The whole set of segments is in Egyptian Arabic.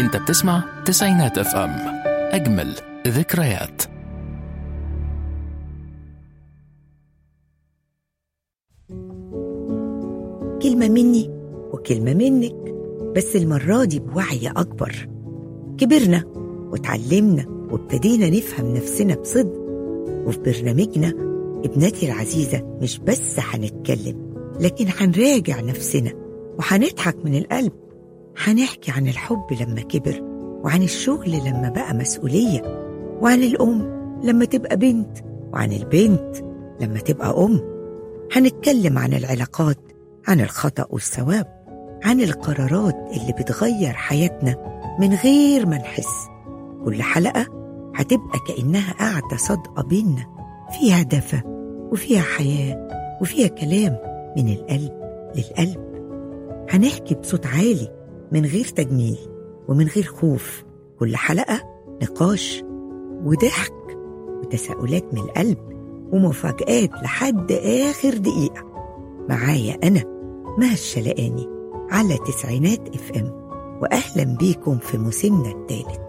انت بتسمع تسعينات اف ام اجمل ذكريات كلمة مني وكلمة منك بس المرة دي بوعي أكبر كبرنا وتعلمنا وابتدينا نفهم نفسنا بصدق وفي برنامجنا ابنتي العزيزة مش بس هنتكلم لكن هنراجع نفسنا وهنضحك من القلب هنحكي عن الحب لما كبر وعن الشغل لما بقى مسؤولية وعن الأم لما تبقى بنت وعن البنت لما تبقى أم هنتكلم عن العلاقات عن الخطأ والثواب عن القرارات اللي بتغير حياتنا من غير ما نحس كل حلقة هتبقى كأنها قاعدة صادقة بينا فيها دفى وفيها حياة وفيها كلام من القلب للقلب هنحكي بصوت عالي من غير تجميل ومن غير خوف كل حلقة نقاش وضحك وتساؤلات من القلب ومفاجآت لحد آخر دقيقة معايا أنا مها الشلقاني على تسعينات اف ام وأهلا بيكم في موسمنا الثالث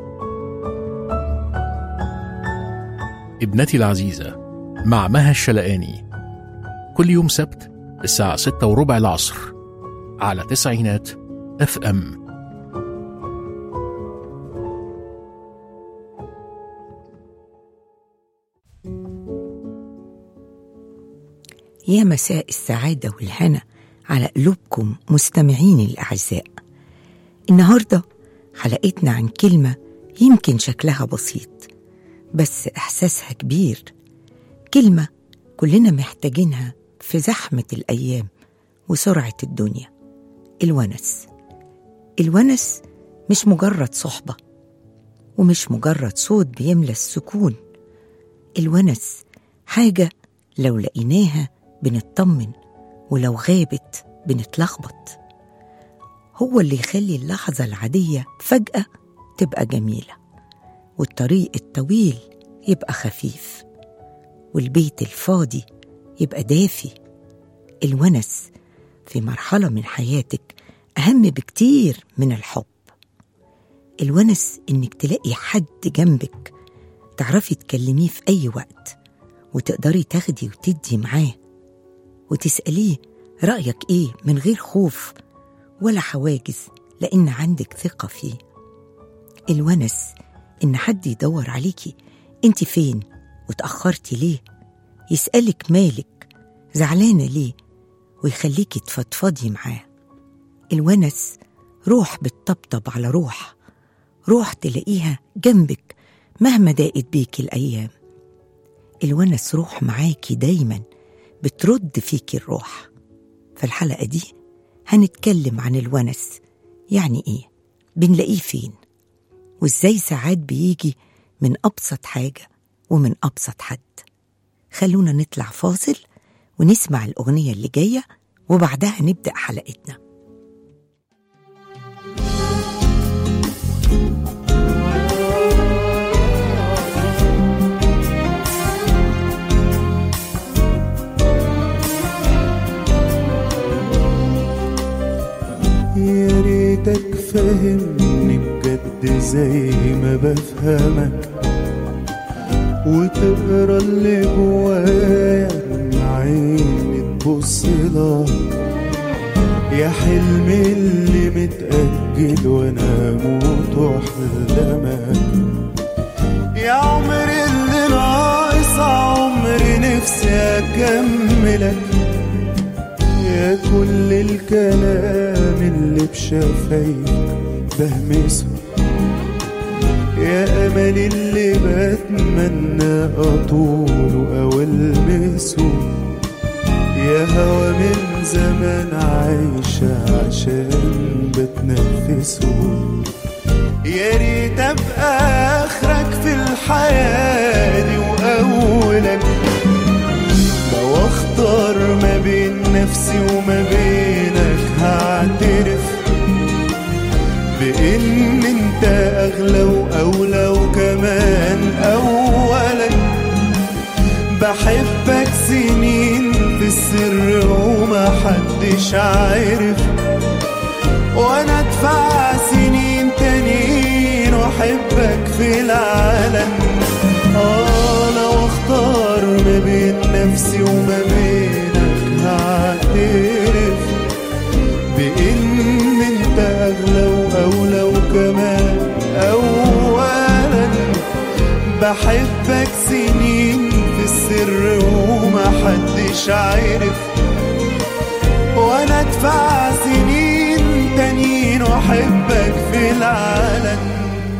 ابنتي العزيزة مع مها الشلقاني كل يوم سبت الساعة ستة وربع العصر على تسعينات اف ام يا مساء السعادة والهنا على قلوبكم مستمعين الأعزاء النهاردة حلقتنا عن كلمة يمكن شكلها بسيط بس إحساسها كبير كلمة كلنا محتاجينها في زحمة الأيام وسرعة الدنيا الونس الونس مش مجرد صحبة ومش مجرد صوت بيملى السكون الونس حاجة لو لقيناها بنطمن ولو غابت بنتلخبط هو اللي يخلي اللحظة العادية فجأة تبقى جميلة والطريق الطويل يبقى خفيف والبيت الفاضي يبقى دافي الونس في مرحلة من حياتك أهم بكتير من الحب الونس إنك تلاقي حد جنبك تعرفي تكلميه في أي وقت وتقدري تاخدي وتدي معاه وتسأليه رأيك إيه من غير خوف ولا حواجز لأن عندك ثقة فيه الونس إن حد يدور عليكي أنت فين وتأخرتي ليه يسألك مالك زعلانة ليه ويخليكي تفضفضي معاه الونس روح بتطبطب على روح روح تلاقيها جنبك مهما ضاقت بيكي الأيام الونس روح معاكي دايما بترد فيكي الروح في الحلقة دي هنتكلم عن الونس يعني ايه بنلاقيه فين وازاي ساعات بيجي من أبسط حاجة ومن أبسط حد خلونا نطلع فاصل ونسمع الأغنية اللي جاية وبعدها نبدأ حلقتنا يا ريتك فهمني بجد زي ما بفهمك وتقرا اللي جوايا من عيني تبص لك يا حلمي اللي متأجل وانا اموت واحلمك يا عمري اللي ناقص عمري نفسي اكملك يا كل الكلام اللي بشفايفك بهمسه يا امل اللي بتمنى اطوله او المسه يا هوا من زمان عايشة عشان بتنفسه يا ريت ابقى اخرك في الحياة دي واولك لو اختار ما بين نفسي وما بينك هعترف بان انت اغلى واولى وكمان اولا بحبك سنين في السر وما حدش عارف وانا ادفع سنين تاني واحبك في العالم اه لو اختار ما بين نفسي وما بينك هعترف بان انت اغلى واولى وكمان اولا بحبك سنين في السر ومحدش عارف وانا ادفع سنين تانيين واحبك في العالم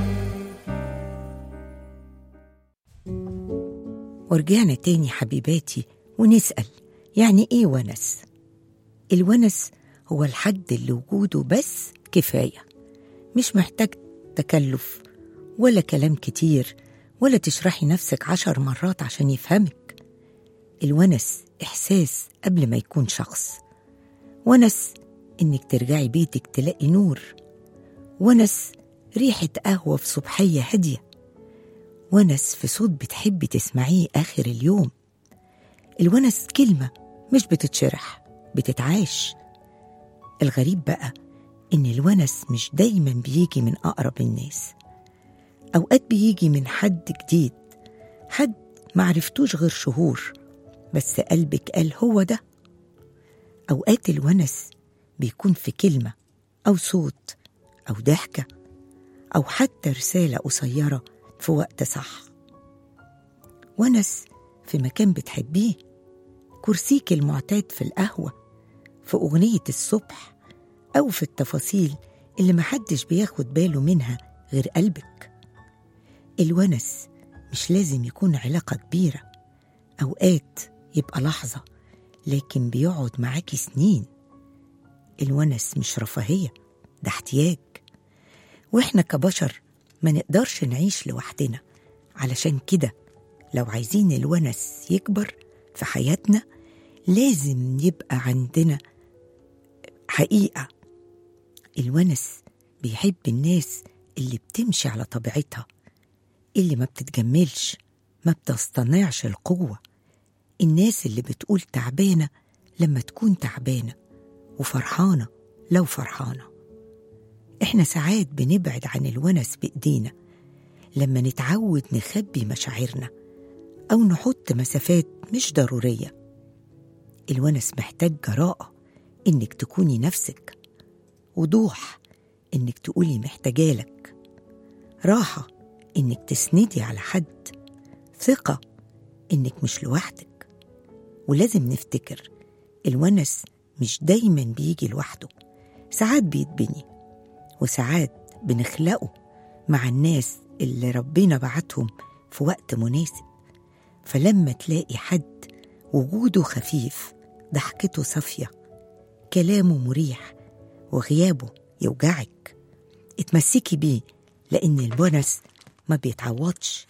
ورجعنا تاني حبيباتي ونسأل يعني إيه ونس؟ الونس هو الحد اللي وجوده بس كفاية مش محتاج تكلف ولا كلام كتير ولا تشرحي نفسك عشر مرات عشان يفهمك الونس إحساس قبل ما يكون شخص ونس إنك ترجعي بيتك تلاقي نور ونس ريحة قهوة في صبحية هادية ونس في صوت بتحبي تسمعيه آخر اليوم الونس كلمة مش بتتشرح بتتعاش الغريب بقى إن الونس مش دايما بيجي من أقرب الناس أوقات بيجي من حد جديد حد معرفتوش غير شهور بس قلبك قال هو ده أوقات الونس بيكون في كلمة أو صوت أو ضحكة أو حتى رسالة قصيرة في وقت صح ونس في مكان بتحبيه كرسيك المعتاد في القهوة في أغنية الصبح أو في التفاصيل اللي محدش بياخد باله منها غير قلبك الونس مش لازم يكون علاقة كبيرة أوقات يبقى لحظة لكن بيقعد معاكي سنين الونس مش رفاهية ده احتياج واحنا كبشر ما نقدرش نعيش لوحدنا علشان كده لو عايزين الونس يكبر في حياتنا لازم يبقى عندنا حقيقة الونس بيحب الناس اللي بتمشي على طبيعتها اللي ما بتتجملش ما بتصطنعش القوة الناس اللي بتقول تعبانة لما تكون تعبانة وفرحانة لو فرحانة احنا ساعات بنبعد عن الونس بإيدينا لما نتعود نخبي مشاعرنا أو نحط مسافات مش ضرورية الونس محتاج جراءة إنك تكوني نفسك وضوح إنك تقولي محتاجالك راحة إنك تسندي على حد ثقة إنك مش لوحدك ولازم نفتكر الونس مش دايما بيجي لوحده ساعات بيتبني وساعات بنخلقه مع الناس اللي ربنا بعتهم في وقت مناسب فلما تلاقي حد وجوده خفيف ضحكته صافية كلامه مريح وغيابه يوجعك اتمسكي بيه لأن الونس ما بيتعوضش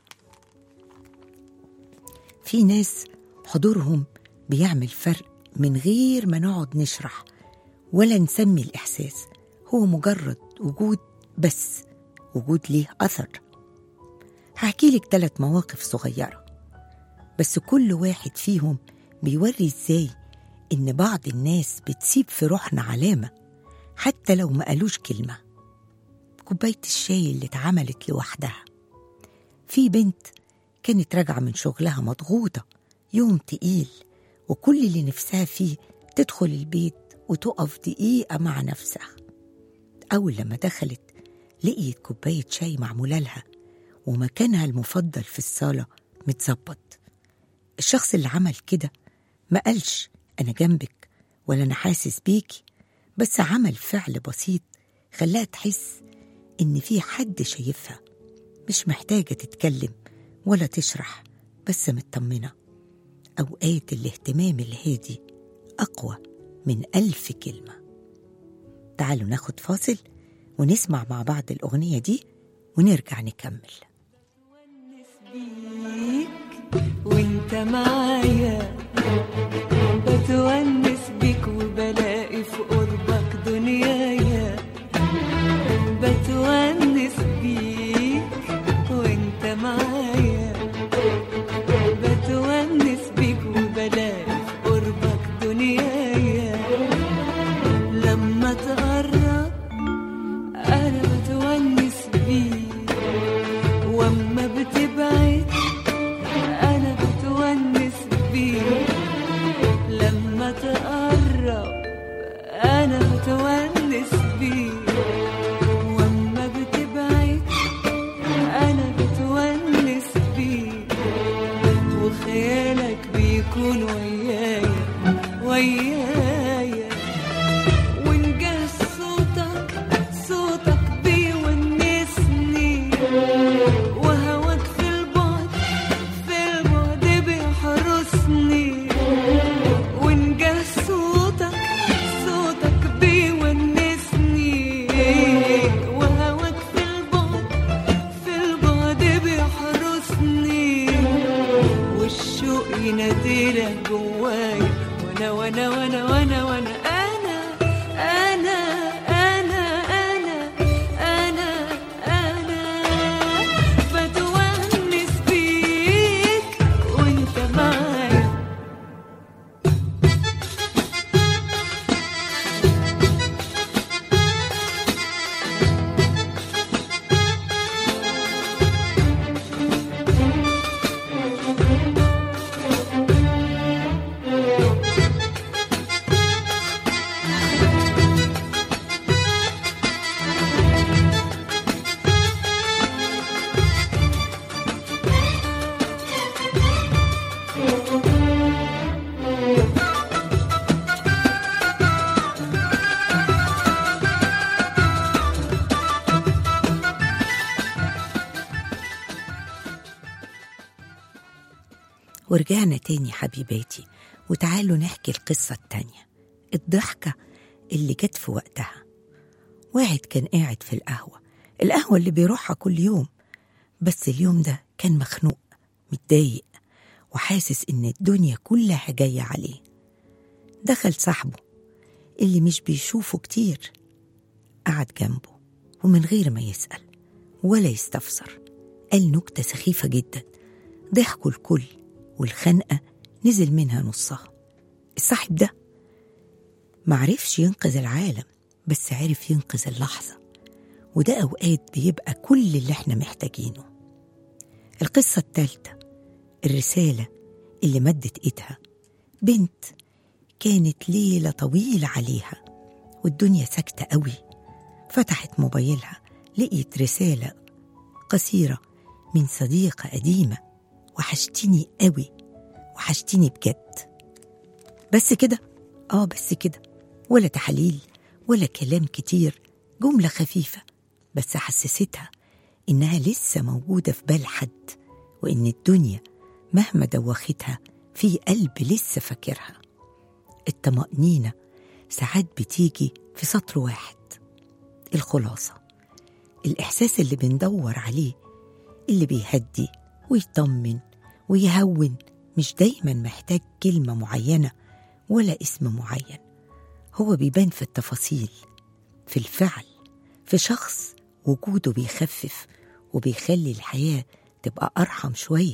في ناس حضورهم بيعمل فرق من غير ما نقعد نشرح ولا نسمي الإحساس هو مجرد وجود بس وجود ليه أثر هحكي لك ثلاث مواقف صغيرة بس كل واحد فيهم بيوري ازاي إن بعض الناس بتسيب في روحنا علامة حتى لو ما قالوش كلمة كوباية الشاي اللي اتعملت لوحدها في بنت كانت راجعة من شغلها مضغوطة يوم تقيل وكل اللي نفسها فيه تدخل البيت وتقف دقيقة مع نفسها أول لما دخلت لقيت كوباية شاي معمولة لها ومكانها المفضل في الصالة متظبط الشخص اللي عمل كده ما قالش أنا جنبك ولا أنا حاسس بيكي بس عمل فعل بسيط خلاها تحس إن في حد شايفها مش محتاجة تتكلم ولا تشرح بس مطمنة أوقات الاهتمام الهادي أقوى من ألف كلمة تعالوا ناخد فاصل ونسمع مع بعض الأغنية دي ونرجع نكمل بيك وانت معايا بتونس بيك وبلاقي في قربك دنيايا بتونس بيك وانت معايا بتونس بيك وبلاقي في قربك دنيايا لما تقرب انا بتونس بيك بيقرب انا بتونس بيه واما بتبعد انا بتونس بيه وخيالك بيكون ويايا ويايا وإن جه صوتك صوتك بيونسني وهواك في البعد في البعد بيحرسني وإن جه صوتك صوتك بيونسني وهواك في البعد في البعد بيحرسني والشوق يناديلك جوايا وانا وانا وانا وانا وانا انا انا انا انا انا انا بتونس بيك وانت معايا ورجعنا تاني حبيباتي وتعالوا نحكي القصة التانية الضحكة اللي جت في وقتها واحد كان قاعد في القهوة القهوة اللي بيروحها كل يوم بس اليوم ده كان مخنوق متضايق وحاسس إن الدنيا كلها جاية عليه دخل صاحبه اللي مش بيشوفه كتير قعد جنبه ومن غير ما يسأل ولا يستفسر قال نكتة سخيفة جدا ضحكوا الكل والخنقة نزل منها نصها الصاحب ده معرفش ينقذ العالم بس عرف ينقذ اللحظة وده أوقات بيبقى كل اللي احنا محتاجينه القصة التالتة الرسالة اللي مدت ايدها بنت كانت ليلة طويلة عليها والدنيا ساكتة قوي فتحت موبايلها لقيت رسالة قصيرة من صديقة قديمة وحشتني قوي وحشتني بجد بس كده اه بس كده ولا تحاليل ولا كلام كتير جملة خفيفة بس حسستها إنها لسه موجودة في بال حد وإن الدنيا مهما دوختها في قلب لسه فاكرها الطمأنينة ساعات بتيجي في سطر واحد الخلاصة الإحساس اللي بندور عليه اللي بيهدي ويطمن ويهون مش دايما محتاج كلمة معينة ولا اسم معين هو بيبان في التفاصيل في الفعل في شخص وجوده بيخفف وبيخلي الحياة تبقى أرحم شوية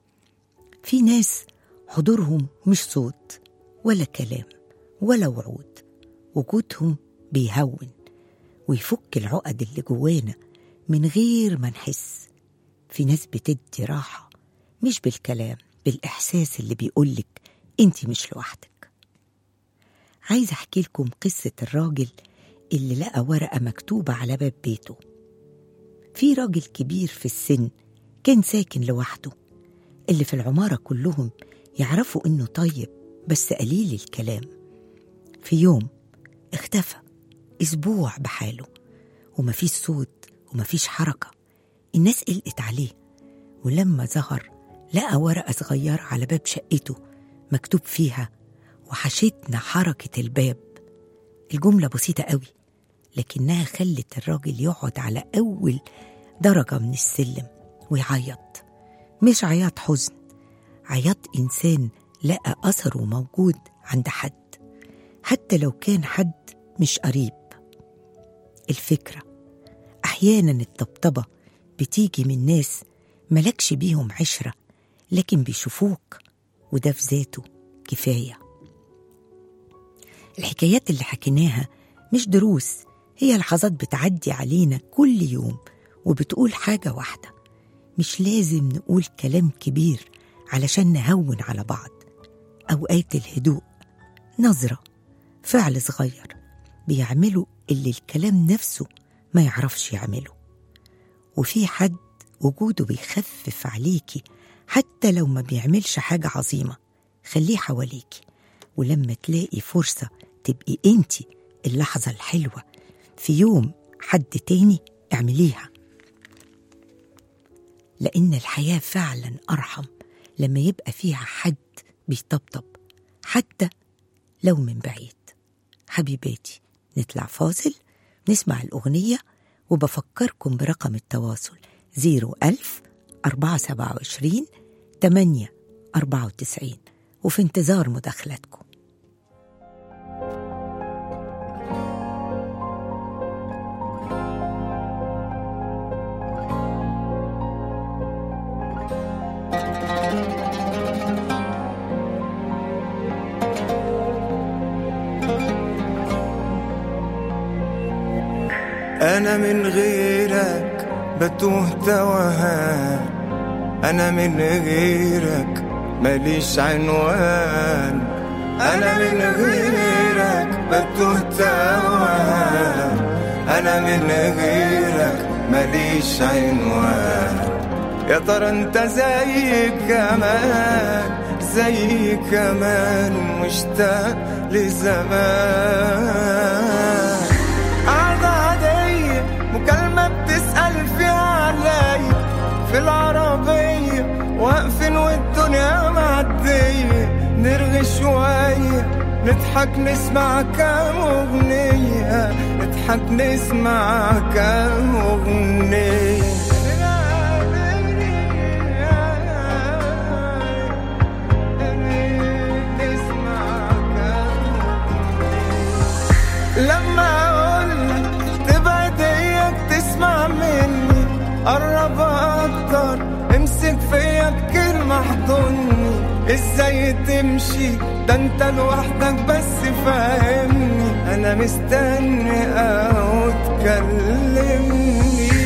في ناس حضورهم مش صوت ولا كلام ولا وعود وجودهم بيهون ويفك العقد اللي جوانا من غير ما نحس في ناس بتدي راحة مش بالكلام بالإحساس اللي بيقولك أنت مش لوحدك عايزة أحكي لكم قصة الراجل اللي لقى ورقة مكتوبة على باب بيته في راجل كبير في السن كان ساكن لوحده اللي في العمارة كلهم يعرفوا إنه طيب بس قليل الكلام في يوم اختفى أسبوع بحاله ومفيش صوت ومفيش حركة الناس قلقت عليه ولما ظهر لقى ورقة صغيرة على باب شقته مكتوب فيها وحشتنا حركة الباب الجملة بسيطة قوي لكنها خلت الراجل يقعد على أول درجة من السلم ويعيط مش عياط حزن عياط إنسان لقى أثره موجود عند حد حتى لو كان حد مش قريب الفكرة أحيانا الطبطبة بتيجي من ناس ملكش بيهم عشرة لكن بيشوفوك وده في ذاته كفاية الحكايات اللي حكيناها مش دروس هي لحظات بتعدي علينا كل يوم وبتقول حاجة واحدة مش لازم نقول كلام كبير علشان نهون على بعض أوقات الهدوء نظرة فعل صغير بيعملوا اللي الكلام نفسه ما يعرفش يعمله وفي حد وجوده بيخفف عليكي حتى لو ما بيعملش حاجة عظيمة خليه حواليكي ولما تلاقي فرصة تبقي انتي اللحظة الحلوة في يوم حد تاني اعمليها لأن الحياة فعلا أرحم لما يبقى فيها حد بيطبطب حتى لو من بعيد حبيباتي نطلع فاصل نسمع الأغنية وبفكركم برقم التواصل 01000 427 8 94 وفي انتظار مداخلاتكم أنا من غيرك بتوه توهان أنا من غيرك ماليش عنوان أنا من غيرك بتوه توهان أنا من غيرك ماليش عنوان يا ترى انت زي كمان زي كمان مشتاق لزمان قعدة عادية مكالمة بتسأل فيها عليا في العربية واقفين والدنيا معدية نرغي شوية نضحك نسمع كام أغنية نضحك نسمع كام أغنية نسمع كام لما اقولك تبعد اياك تسمع مني قرب اكتر امسك فيا بكلمة احضني ازاي تمشي ده انت لوحدك بس فاهمني انا مستني او تكلمني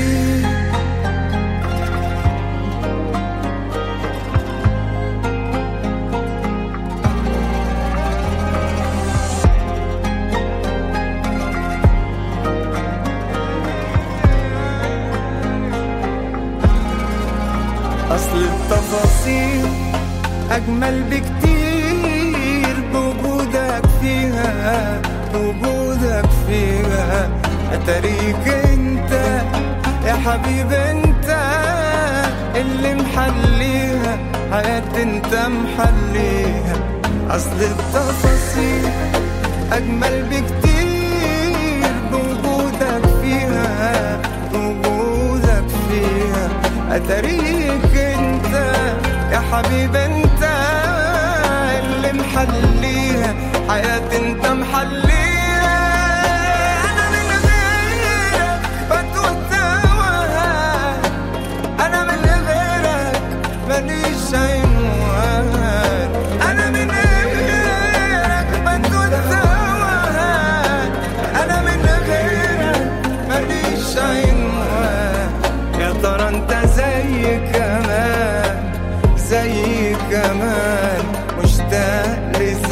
أصل التفاصيل أجمل بكتير بوجودك فيها بوجودك فيها أتاريك أنت يا حبيب أنت اللي محليها حياتي أنت محليها أصل التفاصيل أجمل بكتير بوجودك فيها بوجودك فيها أتاريك أنت يا حبيب أنت اللي محليها حياتي أنت محليها أنا من غيرك بتوه توهان أنا من غيرك ماليش عنوان أنا من غيرك بتوه توهان أنا من غيرك ماليش عنوان يا ترى أنت زي كمان زي كمان مشتاق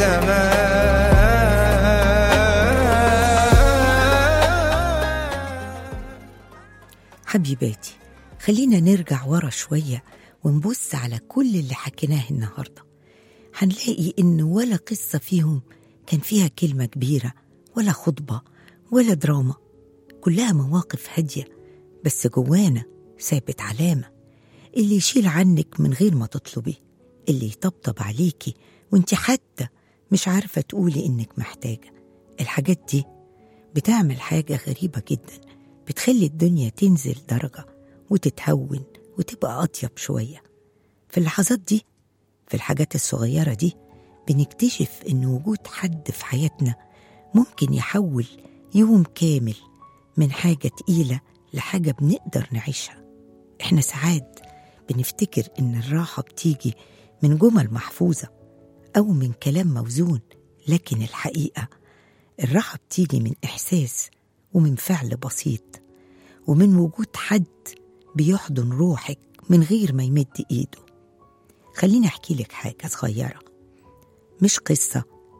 لزمان حبيباتي خلينا نرجع ورا شوية ونبص على كل اللي حكيناه النهاردة هنلاقي إن ولا قصة فيهم كان فيها كلمة كبيرة ولا خطبة ولا دراما كلها مواقف هادية بس جوانا سابت علامة اللي يشيل عنك من غير ما تطلبي اللي يطبطب عليكي وانت حتى مش عارفة تقولي إنك محتاجة الحاجات دي بتعمل حاجة غريبة جدا بتخلي الدنيا تنزل درجة وتتهون وتبقى أطيب شوية في اللحظات دي في الحاجات الصغيرة دي بنكتشف إن وجود حد في حياتنا ممكن يحول يوم كامل من حاجة تقيلة لحاجة بنقدر نعيشها إحنا ساعات بنفتكر إن الراحة بتيجي من جمل محفوظة أو من كلام موزون لكن الحقيقة الراحة بتيجي من إحساس ومن فعل بسيط ومن وجود حد بيحضن روحك من غير ما يمد إيده خليني أحكي لك حاجة صغيرة مش قصة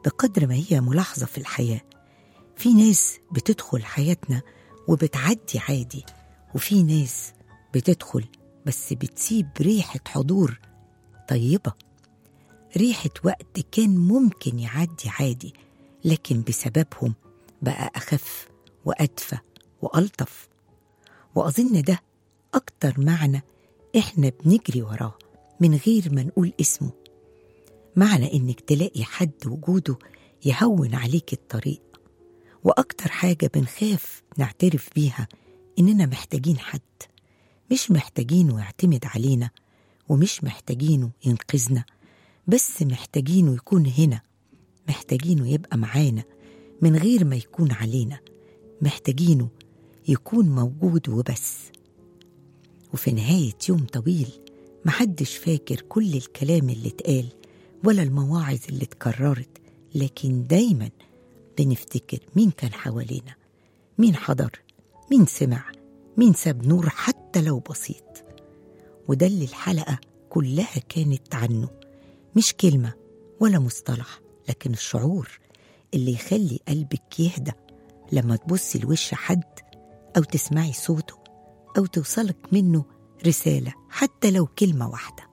بقدر ما هي ملاحظة في الحياة في ناس بتدخل حياتنا وبتعدي عادي وفي ناس بتدخل بس بتسيب ريحة حضور طيبة ريحة وقت كان ممكن يعدي عادي لكن بسببهم بقى أخف وأدفى وألطف وأظن ده أكتر معنى إحنا بنجري وراه من غير ما نقول اسمه معنى إنك تلاقي حد وجوده يهون عليك الطريق وأكتر حاجة بنخاف نعترف بيها إننا محتاجين حد مش محتاجينه يعتمد علينا ومش محتاجينه ينقذنا بس محتاجينه يكون هنا محتاجينه يبقى معانا من غير ما يكون علينا محتاجينه يكون موجود وبس وفي نهاية يوم طويل محدش فاكر كل الكلام اللي اتقال ولا المواعظ اللي اتكررت لكن دايما بنفتكر مين كان حوالينا مين حضر مين سمع مين ساب نور حتى لو بسيط وده اللي الحلقة كلها كانت عنه مش كلمة ولا مصطلح لكن الشعور اللي يخلي قلبك يهدى لما تبصي لوش حد أو تسمعي صوته أو توصلك منه رسالة حتى لو كلمة واحدة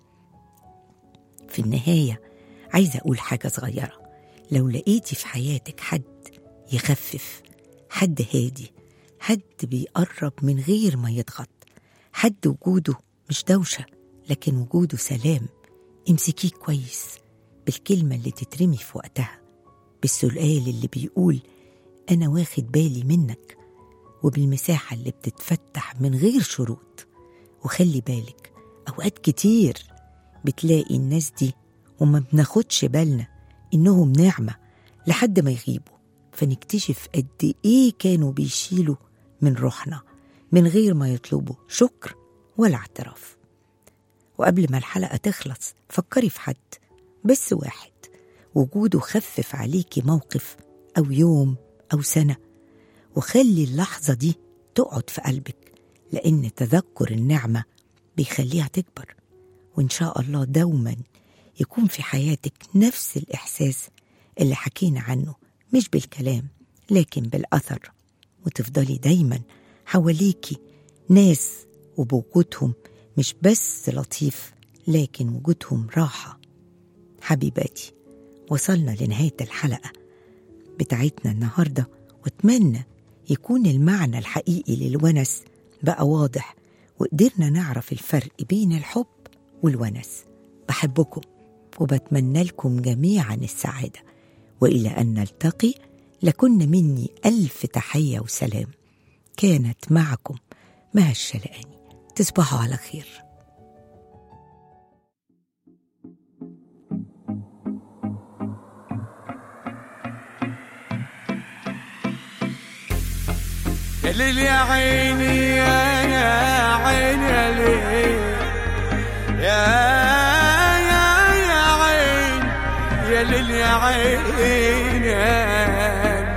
في النهاية عايزة أقول حاجة صغيرة لو لقيتي في حياتك حد يخفف حد هادي حد بيقرب من غير ما يضغط حد وجوده مش دوشة لكن وجوده سلام امسكيه كويس بالكلمة اللي تترمي في وقتها بالسؤال اللي بيقول أنا واخد بالي منك وبالمساحة اللي بتتفتح من غير شروط وخلي بالك أوقات كتير بتلاقي الناس دي وما بناخدش بالنا إنهم نعمة لحد ما يغيبوا فنكتشف قد إيه كانوا بيشيلوا من روحنا من غير ما يطلبوا شكر ولا اعتراف وقبل ما الحلقة تخلص فكري في حد بس واحد وجوده خفف عليكي موقف أو يوم أو سنة وخلي اللحظة دي تقعد في قلبك لأن تذكر النعمة بيخليها تكبر وإن شاء الله دوما يكون في حياتك نفس الإحساس اللي حكينا عنه مش بالكلام لكن بالأثر وتفضلي دايما حواليكي ناس وبوجودهم مش بس لطيف لكن وجودهم راحة حبيباتي وصلنا لنهاية الحلقة بتاعتنا النهاردة واتمنى يكون المعنى الحقيقي للونس بقى واضح وقدرنا نعرف الفرق بين الحب والونس بحبكم وبتمنى لكم جميعا السعادة وإلى أن نلتقي لكن مني ألف تحية وسلام كانت معكم مها الشلقاني تصبحوا على خير يا ليل يا عيني يا يا عيني يا ليل يا يا يا عين يا ليل يا عين يا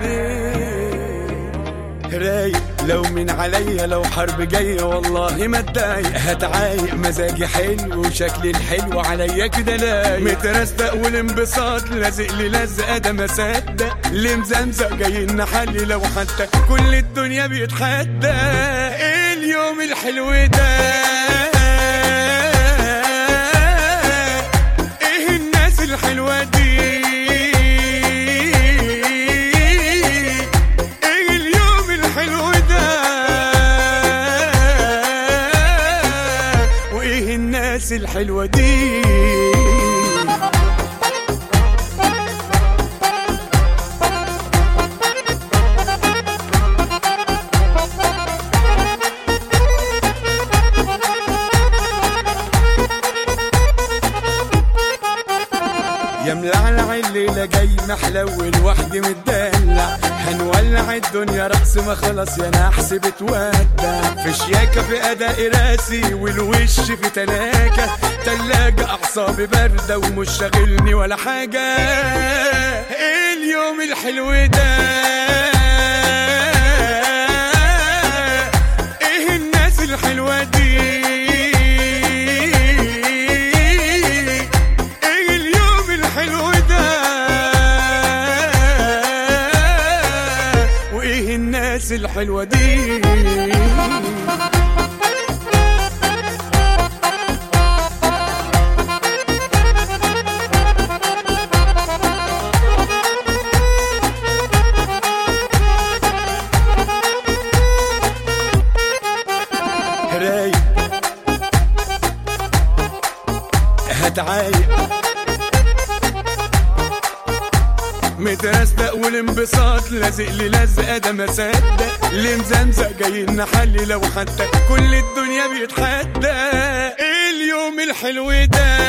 ليل رايق لو من عليا لو حرب جاية والله ما اتضايق هتعايق مزاجي حلو وشكلي الحلو عليا كده لايق مترستق والانبساط لازق لي لزقة ده ما صدق اللي مزمزق جاي نحلي لو حتى كل الدنيا بيتحدى ايه اليوم الحلو ده ايه الناس الحلوة دي ايه اليوم الحلو ده وايه الناس الحلوة دي يا ملعلع الليلة جاي محلول وحدي متدلع هنولع الدنيا رقص ما خلص يا نحس بتودع في شياكة في أداء راسي والوش في تلاجة تلاجة أعصابي باردة ومش شاغلني ولا حاجة إيه اليوم الحلو ده ايه الناس الحلوة دي ايه اليوم الحلو ده الناس الحلوة دي رايق هتعايق مترستق والانبساط لازق لي لزقه ده ما صدق اللي مزمزق جاي نحلي لو حتى كل الدنيا بيتحدى اليوم الحلو ده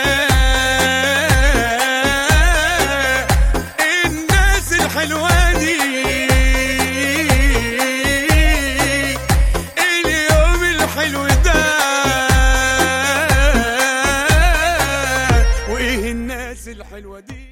الناس الحلوه دي اليوم الحلو ده وايه الناس الحلوه دي